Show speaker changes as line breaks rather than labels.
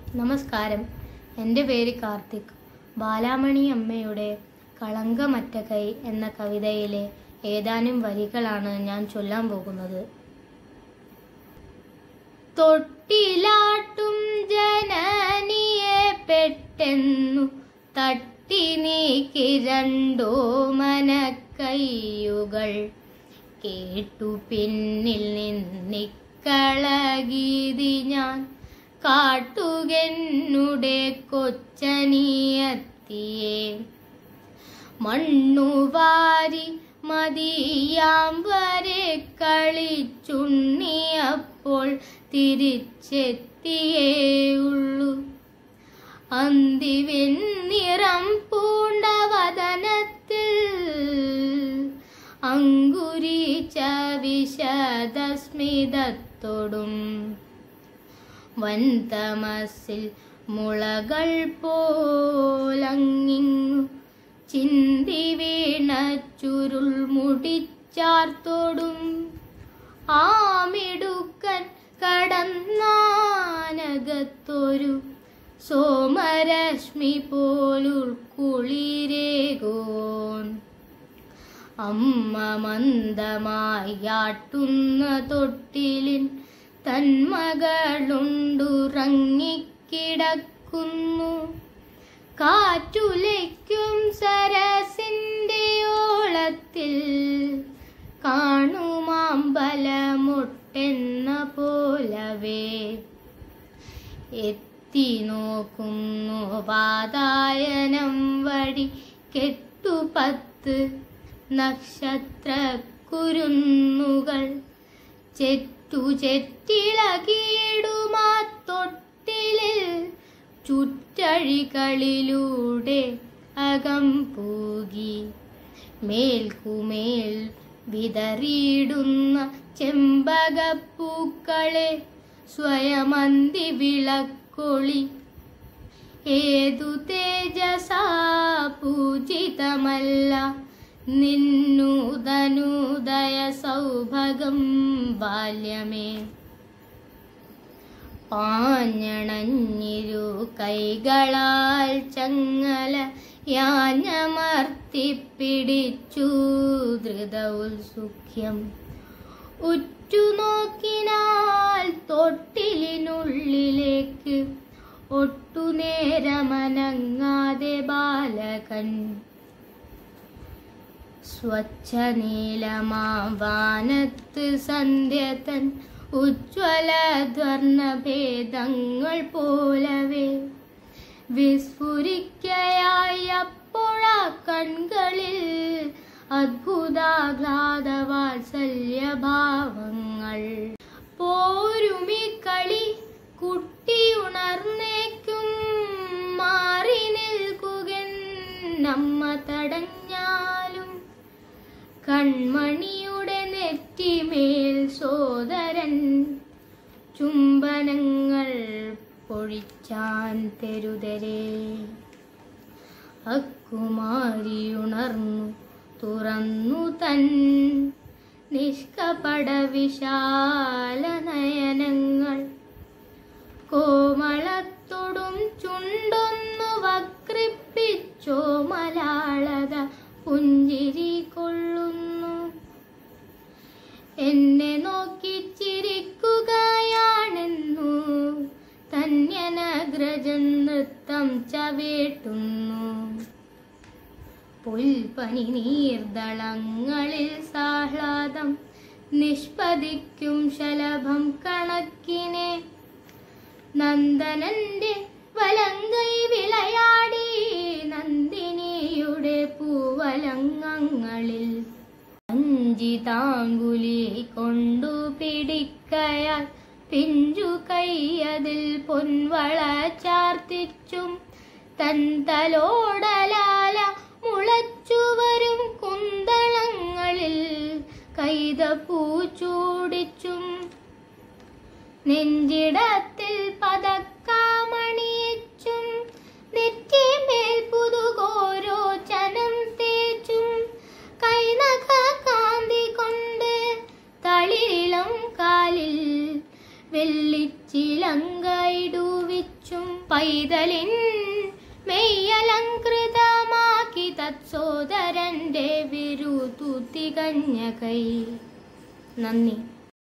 നമസ്കാരം എൻ്റെ പേര് കാർത്തിക് ബാലാമണി അമ്മയുടെ കളങ്കമറ്റ കൈ എന്ന കവിതയിലെ ഏതാനും വരികളാണ് ഞാൻ ചൊല്ലാൻ പോകുന്നത് തൊട്ടിലാട്ടും ജനനിയെ പെട്ടെന്നു തട്ടി നീക്കി രണ്ടോ മനക്കൈയുകൾ കേട്ടു പിന്നിൽ നിന്നിക്കളകീതി ഞാൻ കാട്ടുകെന്നുടെ കൊച്ചനിയത്തിയെ മണ്ണുവാരി മതിയാം വരെ കളിച്ചുണ്ണിയപ്പോൾ തിരിച്ചെത്തിയേ ഉള്ളൂ അന്തിവെന്നിറം പൂണ്ട വദനത്തിൽ അങ്കുരിച്ച വിശദസ്മിതത്തോടും വൻതമസിൽ മുളകൾ പോലങ്ങിങ്ങു ചിന്തി വീണ ചുരുൾ മുടിച്ചാർത്തോടും ആമിടുക്കൻ കടന്നാനകത്തൊരു സോമരശ്മി പോലുൾക്കുളിരേകോൻ അമ്മ മന്ദമായി ആട്ടുന്ന തൊട്ടിലിൻ തന്മകളുണ്ടുറങ്ങിക്കിടക്കുന്നു കാറ്റുലയ്ക്കും സരസിന്റെ ഓളത്തിൽ കാണുമാമ്പലമുട്ടെന്ന പോലവേ എത്തി നോക്കുന്നു വാതായനം വഴി കെട്ടുപത്ത് നക്ഷത്ര കുരുന്നുകൾ ചെറ്റു ചെറ്റിളകിയിടുമാ തൊട്ടിലിൽ ചുറ്റഴികളിലൂടെ അകം പൂകി മേൽക്കുമേൽ വിതറിയിടുന്ന ചെമ്പകപ്പൂക്കളെ സ്വയമന്തി വിളക്കൊളി ഏതു തേജസാ പൂജിതമല്ല നിന്നൂതനൂദയ സൗഭഗം ബാല്യമേ പാഞ്ഞണഞ്ഞിരു കൈകളാൽ ചങ്ങല യാഞ്ഞമർത്തിപ്പിടിച്ചു ധൃത ഉത്സുഖ്യം ഉറ്റുനോക്കിനാൽ തൊട്ടിലിനുള്ളിലേക്ക് ഒട്ടുനേരമനങ്ങാതെ ബാലകൻ സ്വച്ഛ നീലമാവാനത്ത് സന്ധ്യതൻ ഉജ്ജ്വലധ്വർണഭേദങ്ങൾ പോലവേ വിസ്ഫുരിക്കയായി അപ്പോഴ കൺകളിൽ അദ്ഭുതാഹ്ലാദവാത്സല്യഭാവങ്ങൾ പോരുമി കളി കുട്ടിയുണർന്നേക്കും മാറി നിൽക്കുകൻ നമ്മ തടഞ്ഞാലും കൺമണിയുടെ നെറ്റിമേൽ സോദരൻ ചുംബനങ്ങൾ പൊഴിച്ചാൻ തെരുതരേ അക്കുമാരിയുണർന്നു തുറന്നു തൻ നിഷ്കപട വിശാല നയനങ്ങൾ കോമളത്തോടും ചുണ്ടൊന്നു വക്രിപ്പിച്ചോ മലാളത പുഞ്ചിരി കൊള്ളുന്നു എന്നെ നോക്കി ചിരിക്കുകയാണെന്നു ധന്യനഗ്രജൻ നൃത്തം ചവേട്ടുന്നു പുൽപ്പനി നീർദളങ്ങളിൽ സാഹ്ലാദം നിഷ്പതിക്കും ശലഭം കണക്കിനെ നന്ദനന്റെ വലങ്കൈ വിളയാടി നന്ദിനിയുടെ പൂവലങ്ങങ്ങളിൽ അഞ്ചിതാങ്കുലി കൊണ്ടു പിടിക്കയാൽ പിഞ്ചു കൈയതിൽ പൊൻവള ചാർത്തിച്ചും തൻ തലോടലാല മുളച്ചുവരും കുന്തളങ്ങളിൽ കൈത പൂച്ചൂടിച്ചും നെഞ്ചിടത്തിൽ പതക്കാമണിയിച്ചും നെറ്റിമേൽ പുതുകോരോ ചനം തേച്ചും കൈനഖ കാന്തി കൊണ്ട് തളിരിളം കാലിൽ വെള്ളിച്ചിലങ്കയിടുവിച്ചും പൈതലിൻ മെയ്യലങ്കൃതമാക്കി തത്സോദരന്റെ വിരുതു തികഞ്ഞ കൈ നന്ദി